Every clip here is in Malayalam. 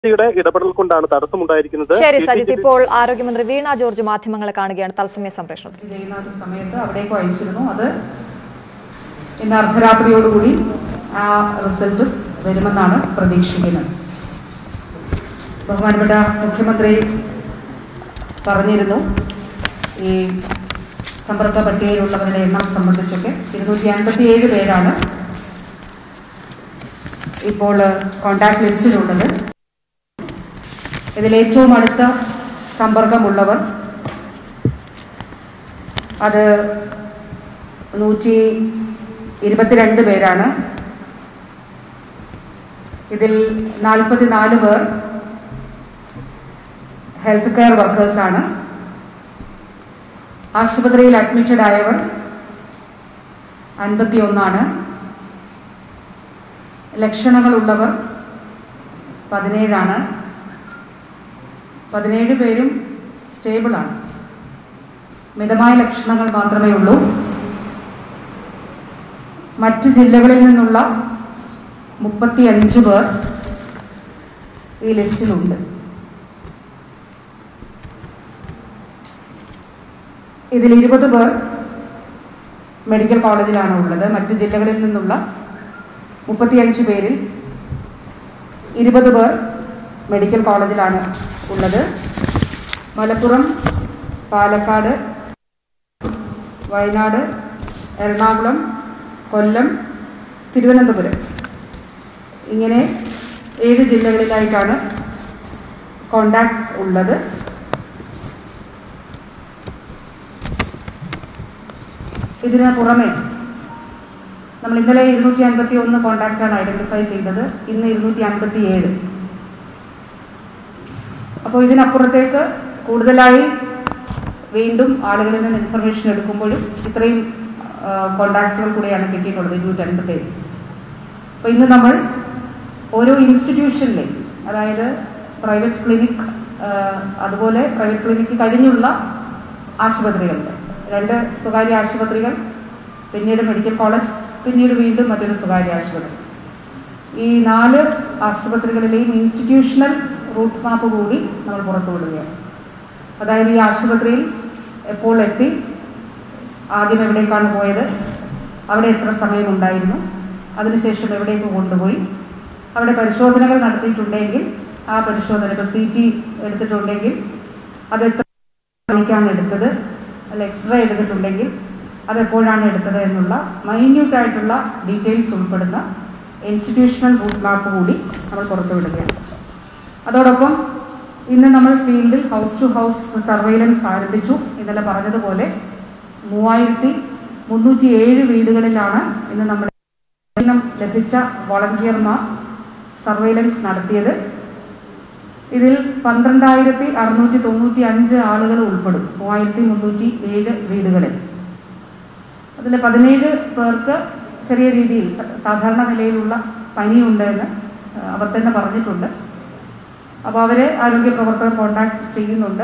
യുടെ ഇടപെടൽ കൊണ്ടാണ് തടസ്സമുണ്ടായിരിക്കുന്നത് ശരി സജിത്ത് ഇപ്പോൾ ആരോഗ്യമന്ത്രി വീണ ജോർജ് മാധ്യമങ്ങളെ കാണുകയാണ് തത്സമയ സംപ്രേഷണത്തിൽ ചെയ്യുന്ന ഒരു സമയത്ത് അവിടേക്ക് അയച്ചിരുന്നു അത് ഇന്ന് അർദ്ധരാത്രിയോടുകൂടി ആ റിസൾട്ട് വരുമെന്നാണ് പ്രതീക്ഷിക്കുന്നത് ബഹുമാനപ്പെട്ട മുഖ്യമന്ത്രി പറഞ്ഞിരുന്നു ഈ സമ്പർക്ക പട്ടികയിലുള്ളവരുടെ എണ്ണം സംബന്ധിച്ചൊക്കെ ഇരുന്നൂറ്റി അൻപത്തിയേഴ് പേരാണ് ഇപ്പോൾ കോണ്ടാക്ട് ലിസ്റ്റിലുള്ളത് ഇതിൽ ഏറ്റവും അടുത്ത സമ്പർക്കമുള്ളവർ അത് നൂറ്റി ഇരുപത്തിരണ്ട് പേരാണ് ഇതിൽ നാൽപ്പത്തിനാല് പേർ ഹെൽത്ത് കെയർ വർക്കേഴ്സാണ് ആശുപത്രിയിൽ അഡ്മിറ്റഡ് ആയവർ അൻപത്തി ഒന്നാണ് ലക്ഷണങ്ങളുള്ളവർ പതിനേഴാണ് പതിനേഴ് പേരും സ്റ്റേബിളാണ് മിതമായ ലക്ഷണങ്ങൾ മാത്രമേ ഉള്ളൂ മറ്റ് ജില്ലകളിൽ നിന്നുള്ള മുപ്പത്തി അഞ്ച് പേർ ഈ ലിസ്റ്റിലുണ്ട് ഇതിൽ ഇരുപത് പേർ മെഡിക്കൽ കോളേജിലാണ് ഉള്ളത് മറ്റ് ജില്ലകളിൽ നിന്നുള്ള മുപ്പത്തിയഞ്ച് പേരിൽ ഇരുപത് പേർ മെഡിക്കൽ കോളേജിലാണ് ഉള്ളത് മലപ്പുറം പാലക്കാട് വയനാട് എറണാകുളം കൊല്ലം തിരുവനന്തപുരം ഇങ്ങനെ ഏഴ് ജില്ലകളിലായിട്ടാണ് കോണ്ടാക്ട്സ് ഉള്ളത് ഇതിന് പുറമെ നമ്മൾ ഇന്നലെ ഇരുന്നൂറ്റി അൻപത്തി ഒന്ന് കോണ്ടാക്റ്റാണ് ഐഡന്റിഫൈ ചെയ്തത് ഇന്ന് ഇരുന്നൂറ്റി അൻപത്തി ഏഴ് അപ്പോൾ ഇതിനപ്പുറത്തേക്ക് കൂടുതലായി വീണ്ടും ആളുകളിൽ നിന്ന് ഇൻഫർമേഷൻ എടുക്കുമ്പോഴും ഇത്രയും കോണ്ടാക്ട്സുകൾ കൂടെയാണ് കിട്ടിയിട്ടുള്ളത് ഇരുന്നൂറ്റി അൻപത്തേഴ് അപ്പോൾ ഇന്ന് നമ്മൾ ഓരോ ഇൻസ്റ്റിറ്റ്യൂഷനിലെ അതായത് പ്രൈവറ്റ് ക്ലിനിക് അതുപോലെ പ്രൈവറ്റ് ക്ലിനിക്ക് കഴിഞ്ഞുള്ള ആശുപത്രികളുടെ രണ്ട് സ്വകാര്യ ആശുപത്രികൾ പിന്നീട് മെഡിക്കൽ കോളേജ് പിന്നീട് വീണ്ടും മറ്റൊരു സ്വകാര്യ ആശുപത്രി ഈ നാല് ആശുപത്രികളിലെയും ഇൻസ്റ്റിറ്റ്യൂഷണൽ റൂട്ട് മാപ്പ് കൂടി നമ്മൾ പുറത്തുവിടുകയാണ് അതായത് ഈ ആശുപത്രിയിൽ എപ്പോൾ എത്തി ആദ്യം എവിടേക്കാണ് പോയത് അവിടെ എത്ര സമയം ഉണ്ടായിരുന്നു അതിനുശേഷം എവിടേക്ക് കൊണ്ടുപോയി അവിടെ പരിശോധനകൾ നടത്തിയിട്ടുണ്ടെങ്കിൽ ആ പരിശോധന ഇപ്പോൾ സി ടി എടുത്തിട്ടുണ്ടെങ്കിൽ അത് എത്ര മണിക്കാണ് എടുത്തത് അല്ല എക്സ്റേ എടുത്തിട്ടുണ്ടെങ്കിൽ അതെപ്പോഴാണ് എടുത്തത് എന്നുള്ള മൈന്യൂട്ട് ആയിട്ടുള്ള ഡീറ്റെയിൽസ് ഉൾപ്പെടുന്ന ഇൻസ്റ്റിറ്റ്യൂഷണൽ റൂട്ട് മാപ്പ് കൂടി നമ്മൾ പുറത്തുവിടുകയാണ് അതോടൊപ്പം ഇന്ന് നമ്മൾ ഫീൽഡിൽ ഹൗസ് ടു ഹൗസ് സർവൈലൻസ് ആരംഭിച്ചു ഇന്നലെ പറഞ്ഞതുപോലെ മൂവായിരത്തി മുന്നൂറ്റി ഏഴ് വീടുകളിലാണ് ഇന്ന് നമ്മുടെ ലഭിച്ച വോളണ്ടിയർമാർ സർവൈലൻസ് നടത്തിയത് ഇതിൽ പന്ത്രണ്ടായിരത്തി അറുന്നൂറ്റി തൊണ്ണൂറ്റി അഞ്ച് ആളുകൾ ഉൾപ്പെടും മൂവായിരത്തി മുന്നൂറ്റി ഏഴ് വീടുകളിൽ അതിൽ പതിനേഴ് പേർക്ക് ചെറിയ രീതിയിൽ സാധാരണ നിലയിലുള്ള പനിയുണ്ട് എന്ന് അവർ തന്നെ പറഞ്ഞിട്ടുണ്ട് അപ്പോൾ അവരെ ആരോഗ്യ പ്രവർത്തകർ കോണ്ടാക്ട് ചെയ്യുന്നുണ്ട്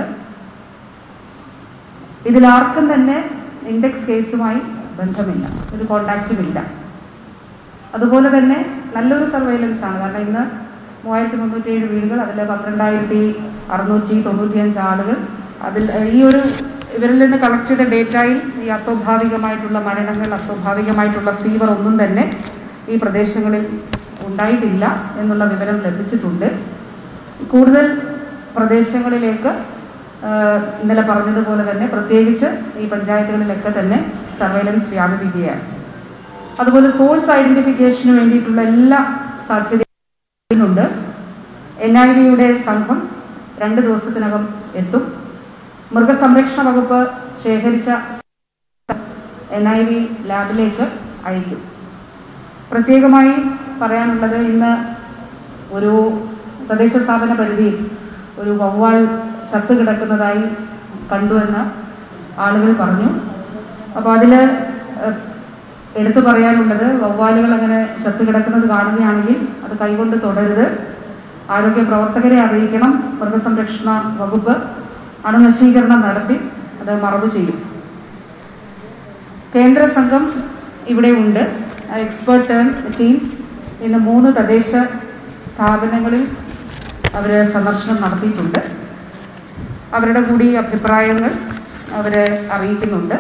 ഇതിലാർക്കും തന്നെ ഇൻഡെക്സ് കേസുമായി ബന്ധമില്ല ഒരു കോണ്ടാക്റ്റും ഇല്ല അതുപോലെ തന്നെ നല്ലൊരു സർവൈലൻസ് ആണ് കാരണം ഇന്ന് മൂവായിരത്തി മുന്നൂറ്റി ഏഴ് വീടുകൾ അതിൽ പന്ത്രണ്ടായിരത്തി അറുന്നൂറ്റി തൊണ്ണൂറ്റിയഞ്ച് ആളുകൾ അതിൽ ഈ ഒരു ഇവരിൽ നിന്ന് കളക്ട് ചെയ്ത ഡേറ്റയിൽ ഈ അസ്വാഭാവികമായിട്ടുള്ള മരണങ്ങൾ അസ്വാഭാവികമായിട്ടുള്ള ഫീവർ ഒന്നും തന്നെ ഈ പ്രദേശങ്ങളിൽ ഉണ്ടായിട്ടില്ല എന്നുള്ള വിവരം ലഭിച്ചിട്ടുണ്ട് കൂടുതൽ പ്രദേശങ്ങളിലേക്ക് ഇന്നലെ പറഞ്ഞതുപോലെ തന്നെ പ്രത്യേകിച്ച് ഈ പഞ്ചായത്തുകളിലൊക്കെ തന്നെ സർവൈലൻസ് വ്യാപിപ്പിക്കുകയാണ് അതുപോലെ സോഴ്സ് ഐഡന്റിഫിക്കേഷന് വേണ്ടിയിട്ടുള്ള എല്ലാ സാധ്യതയുണ്ട് എൻ ഐ വിയുടെ സംഘം രണ്ട് ദിവസത്തിനകം എത്തും മൃഗസംരക്ഷണ വകുപ്പ് ശേഖരിച്ച എൻ ഐ വി ലാബിലേക്ക് അയക്കും പ്രത്യേകമായി പറയാനുള്ളത് ഇന്ന് ഒരു തദ്ദേശ സ്ഥാപന പരിധിയിൽ ഒരു വവ്വാൾ ചത്ത് കിടക്കുന്നതായി കണ്ടുവെന്ന് ആളുകൾ പറഞ്ഞു അപ്പോൾ അതിൽ എടുത്തു പറയാനുള്ളത് വവ്വാലുകൾ അങ്ങനെ ചത്ത് കിടക്കുന്നത് കാണുകയാണെങ്കിൽ അത് കൈകൊണ്ട് തുടരുത് ആരോഗ്യ പ്രവർത്തകരെ അറിയിക്കണം മൃഗസംരക്ഷണ വകുപ്പ് അണുനശീകരണം നടത്തി അത് മറവ് ചെയ്യും കേന്ദ്ര സംഘം ഇവിടെ ഉണ്ട് എക്സ്പേർട്ട് ടീം ഇന്ന് മൂന്ന് തദ്ദേശ സ്ഥാപനങ്ങളിൽ അവർ സന്ദർശനം നടത്തിയിട്ടുണ്ട് അവരുടെ കൂടി അഭിപ്രായങ്ങൾ അവരെ അറിയിക്കുന്നുണ്ട്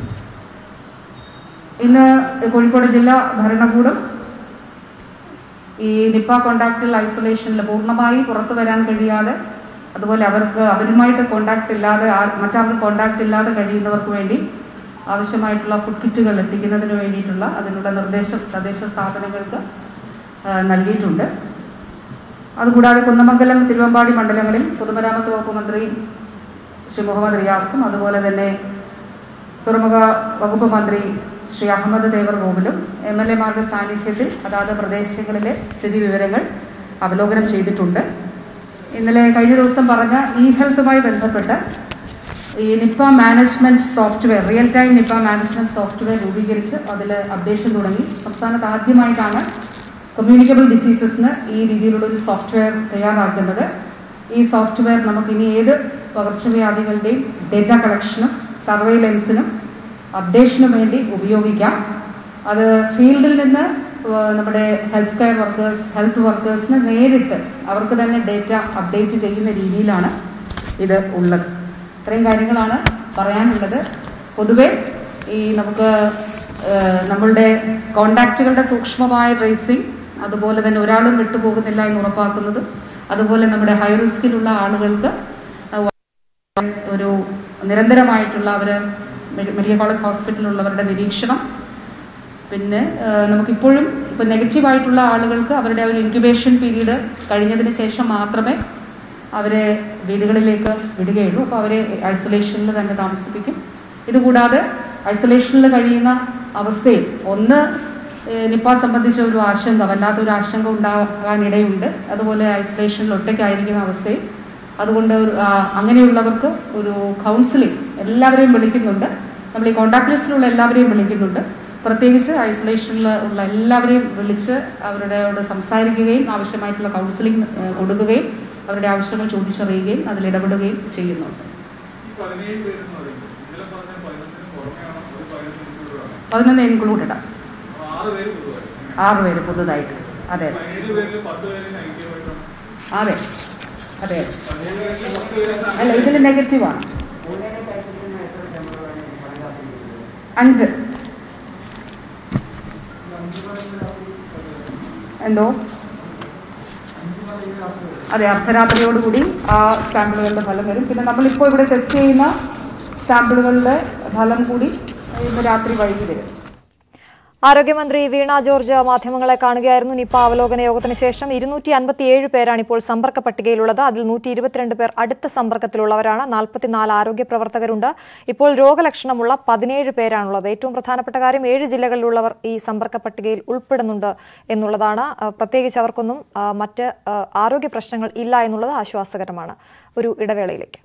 ഇന്ന് കോഴിക്കോട് ജില്ലാ ഭരണകൂടം ഈ നിപ്പ കോണ്ടാക്റ്റിൽ ഐസൊലേഷനിൽ പൂർണ്ണമായി പുറത്തു വരാൻ കഴിയാതെ അതുപോലെ അവർക്ക് അവരുമായിട്ട് കോണ്ടാക്ട് ഇല്ലാതെ ആ- മറ്റാർക്കും കോണ്ടാക്ട് ഇല്ലാതെ കഴിയുന്നവർക്ക് വേണ്ടി ആവശ്യമായിട്ടുള്ള ഫുഡ് കിറ്റുകൾ എത്തിക്കുന്നതിന് വേണ്ടിയിട്ടുള്ള അതിനുള്ള നിർദ്ദേശം തദ്ദേശ സ്ഥാപനങ്ങൾക്ക് ആ, നൽകിയിട്ടുണ്ട് അതുകൂടാതെ കുന്നമംഗലം തിരുവമ്പാടി മണ്ഡലങ്ങളിൽ പൊതുമരാമത്ത് വകുപ്പ് മന്ത്രി ശ്രീ മുഹമ്മദ് റിയാസും അതുപോലെ തന്നെ തുറമുഖ വകുപ്പ് മന്ത്രി ശ്രീ അഹമ്മദ് ദേവർ ഗോകുലും എം എൽ എമാരുടെ സാന്നിധ്യത്തിൽ അതാത് പ്രദേശങ്ങളിലെ സ്ഥിതി വിവരങ്ങൾ അവലോകനം ചെയ്തിട്ടുണ്ട് ഇന്നലെ കഴിഞ്ഞ ദിവസം പറഞ്ഞ ഇ ഹെൽത്തുമായി ബന്ധപ്പെട്ട് ഈ Nipah management software real time Nipah management software രൂപീകരിച്ച് അതിൽ അപ്ഡേഷൻ തുടങ്ങി സംസ്ഥാനത്ത് ആദ്യമായിട്ടാണ് കമ്മ്യൂണിക്കബിൾ ഡിസീസസിന് ഈ രീതിയിലുള്ള ഒരു സോഫ്റ്റ്വെയർ തയ്യാറാക്കുന്നത് ഈ സോഫ്റ്റ്വെയർ നമുക്ക് ഇനി ഏത് പകർച്ചവ്യാധികളുടെയും ഡേറ്റ കളക്ഷനും സർവൈലൻസിനും അപ്ഡേഷനും വേണ്ടി ഉപയോഗിക്കാം അത് ഫീൽഡിൽ നിന്ന് ഏഹ് നമ്മുടെ ഹെൽത്ത് കെയർ വർക്കേഴ്സ് ഹെൽത്ത് വർക്കേഴ്സിന് നേരിട്ട് അവർക്ക് തന്നെ ഡേറ്റ അപ്ഡേറ്റ് ചെയ്യുന്ന രീതിയിലാണ് ഇത് ഉള്ളത് ഇത്രയും കാര്യങ്ങളാണ് പറയാനുള്ളത് പൊതുവെ ഈ നമുക്ക് ഏഹ് നമ്മളുടെ കോണ്ടാക്റ്റുകളുടെ സൂക്ഷ്മമായ ട്രേസിംഗ് അതുപോലെ തന്നെ ഒരാളും വിട്ടുപോകുന്നില്ല എന്ന് ഉറപ്പാക്കുന്നത് അതുപോലെ നമ്മുടെ ഹൈ റിസ്കിലുള്ള ആളുകൾക്ക് ഒരു നിരന്തരമായിട്ടുള്ള അവർ മെഡിക്കൽ കോളേജ് ഹോസ്പിറ്റലിലുള്ളവരുടെ നിരീക്ഷണം പിന്നെ ആ, നമുക്കിപ്പോഴും ഇപ്പം നെഗറ്റീവായിട്ടുള്ള ആളുകൾക്ക് അവരുടെ ഒരു ഇൻക്യുബേഷൻ പീരീഡ് കഴിഞ്ഞതിന് ശേഷം മാത്രമേ അവരെ വീടുകളിലേക്ക് വിടുകയുള്ളൂ അപ്പോൾ അവരെ ഐസൊലേഷനിൽ തന്നെ താമസിപ്പിക്കും ഇതുകൂടാതെ ഐസൊലേഷനിൽ കഴിയുന്ന അവസ്ഥയിൽ ഒന്ന് ഏഹ്, നിപ്പ സംബന്ധിച്ച ഒരു ആശങ്ക വല്ലാത്തൊരു ആശങ്ക ഉണ്ടാകാനിടയുണ്ട് അതുപോലെ ഐസൊലേഷനിൽ ഒറ്റയ്ക്കായിരിക്കുന്ന അവസ്ഥയിൽ അതുകൊണ്ട് ഒരു, ആ, അങ്ങനെയുള്ളവർക്ക് ഒരു കൗൺസിലിംഗ് എല്ലാവരെയും വിളിക്കുന്നുണ്ട് നമ്മൾ ഈ കോൺടാക്ട് ലിസ്റ്റിലുള്ള എല്ലാവരെയും വിളിക്കുന്നുണ്ട് പ്രത്യേകിച്ച് ഐസൊലേഷനിൽ ഉള്ള എല്ലാവരെയും വിളിച്ച് അവരോട് സംസാരിക്കുകയും ആവശ്യമായിട്ടുള്ള കൗൺസിലിംഗ് ഏഹ്, കൊടുക്കുകയും അവരുടെ ആവശ്യങ്ങൾ ചോദിച്ചറിയുകയും അതിൽ ഇടപെടുകയും ചെയ്യുന്നുണ്ട് പതിനേഴ് പേരെന്ന് പറയുമ്പോൾ ഇന്നലെ പറഞ്ഞ പതിനൊന്നിന് പുറമെയാണ് ഒരു പതിനൊന്നിന് പതിനൊന്ന് ഇൻക്ലൂഡഡ് ആറ് പേര് പൊതുവായി ആറ് പേര് പുതുതായിട്ട് അതെ പതിനേഴ് പേരിൽ പത്ത് പേരിന് ഐക്യമായിട്ടാണ് അതെ അതെ പതിനേഴ് പേരിൽ പത്ത് പേരെ അല്ല ഇതിൽ നെഗറ്റീവാണ് അഞ്ച് എന്തോ അതെ അർദ്ധരാത്രിയോടുകൂടി ആ സാമ്പിളുകളുടെ ഫലം വരും പിന്നെ നമ്മളിപ്പോൾ ഇവിടെ ടെസ്റ്റ് ചെയ്യുന്ന സാമ്പിളുകളുടെ ഫലം കൂടി ഇന്ന് രാത്രി വൈകി വരും ആരോഗ്യമന്ത്രി വീണ ജോർജ് മാധ്യമങ്ങളെ കാണുകയായിരുന്നു നിപ്പ അവലോകന യോഗത്തിന് ശേഷം ഇരുന്നൂറ്റി അൻപത്തിയേഴ് പേരാണ് ഇപ്പോൾ സമ്പർക്ക പട്ടികയിലുള്ളത് അതിൽ നൂറ്റി ഇരുപത്തിരണ്ട് പേർ അടുത്ത സമ്പർക്കത്തിലുള്ളവരാണ് നാൽപ്പത്തിനാല് ആരോഗ്യ പ്രവർത്തകരുണ്ട് ഇപ്പോൾ രോഗലക്ഷണമുള്ള പതിനേഴ് പേരാണുള്ളത് ഏറ്റവും പ്രധാനപ്പെട്ട കാര്യം ഏഴ് ജില്ലകളിലുള്ളവർ ഈ സമ്പർക്ക പട്ടികയിൽ ഉൾപ്പെടുന്നുണ്ട് എന്നുള്ളതാണ് ആ, പ്രത്യേകിച്ച് അവർക്കൊന്നും ആ, മറ്റ് ആ, ആരോഗ്യ പ്രശ്നങ്ങൾ ഇല്ല എന്നുള്ളത് ആശ്വാസകരമാണ് ഒരു ഇടവേളയിലേക്ക്